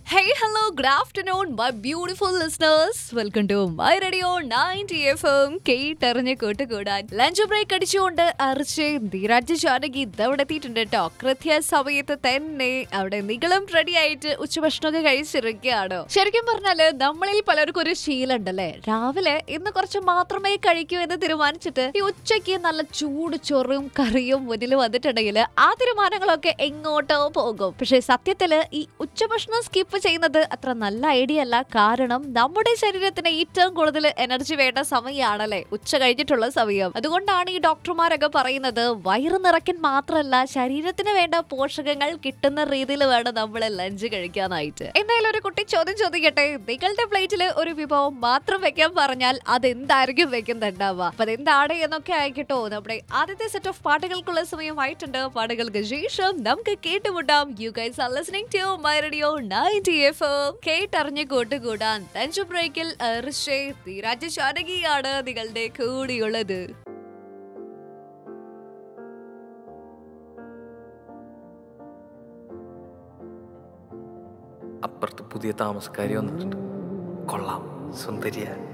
Hey, hello, good afternoon, my beautiful listeners. Welcome to my radio 90 FM. കേട്ടറിഞ്ഞ് കൂട്ടുകൂടാൻ lunch break അടിച്ചുകൊണ്ട് അർച്ചേ ധീരാജ് ജാനകി ഇതവിടെ എത്തിയിട്ടുണ്ട് കേട്ടോ കൃത്യ സമയത്ത് തന്നെ അവിടെ നിങ്ങളും റെഡി ആയിട്ട് ഉച്ചഭക്ഷണമൊക്കെ കഴിച്ചിരിക്കുകയാണ് ശരിക്കും പറഞ്ഞാല് നമ്മളിൽ പലർക്കും ഒരു ശീലം ഉണ്ടല്ലേ രാവിലെ ഇന്ന് കുറച്ച് മാത്രമേ കഴിക്കൂ എന്ന് തീരുമാനിച്ചിട്ട് ഈ ഉച്ചയ്ക്ക് നല്ല ചൂട് ചൊറും കറിയും മുന്നിൽ വന്നിട്ടുണ്ടെങ്കിൽ ആ തീരുമാനങ്ങളൊക്കെ എങ്ങോട്ടോ പോകും പക്ഷെ സത്യത്തില് ഈ ഉച്ചഭക്ഷണം സ്കിപ്പ് ചെയ്യുന്നത് അത്ര നല്ല ഐഡിയ അല്ല കാരണം നമ്മുടെ ശരീരത്തിന് ഏറ്റവും കൂടുതൽ എനർജി വേണ്ട സമയമാണല്ലേ ഉച്ച കഴിഞ്ഞിട്ടുള്ള സമയം അതുകൊണ്ടാണ് ഈ ഡോക്ടർമാരൊക്കെ പറയുന്നത് വയറ് നിറയ്ക്കാൻ മാത്രമല്ല ശരീരത്തിന് വേണ്ട പോഷകങ്ങൾ കിട്ടുന്ന രീതിയിൽ വേണം നമ്മൾ ലഞ്ച് കഴിക്കാനായിട്ട് എന്തായാലും ഒരു കുട്ടി ചോദ്യം ചോദിക്കട്ടെ നിങ്ങളുടെ പ്ലേറ്റിൽ ഒരു വിഭവം മാത്രം വെക്കാൻ പറഞ്ഞാൽ അതെന്തായിരിക്കും വെക്കുന്നുണ്ടാവുക അപ്പൊ അതെന്താണ് എന്നൊക്കെ ആയിക്കട്ടോ നമ്മുടെ ആദ്യത്തെ സെറ്റ് ഓഫ് പാട്ടുകൾക്കുള്ള സമയമായിട്ടുണ്ട് പാട്ടുകൾക്ക് ശേഷം നമുക്ക് കേട്ടുമുട്ടാം you guys are listening to my radio 90 FM കേട്ടറിഞ്ഞ് കൂട്ടുകൂടാൻ ലഞ്ച് ബ്രേക്കിൽ ഋഷേ ധീരാജ് ശാനകിയാണ് നിങ്ങളുടെ കൂടിയുള്ളത് അപ്പുറത്ത് പുതിയ താമസക്കാരി വന്നിട്ടുണ്ട് കൊള്ളാം സുന്ദരിയ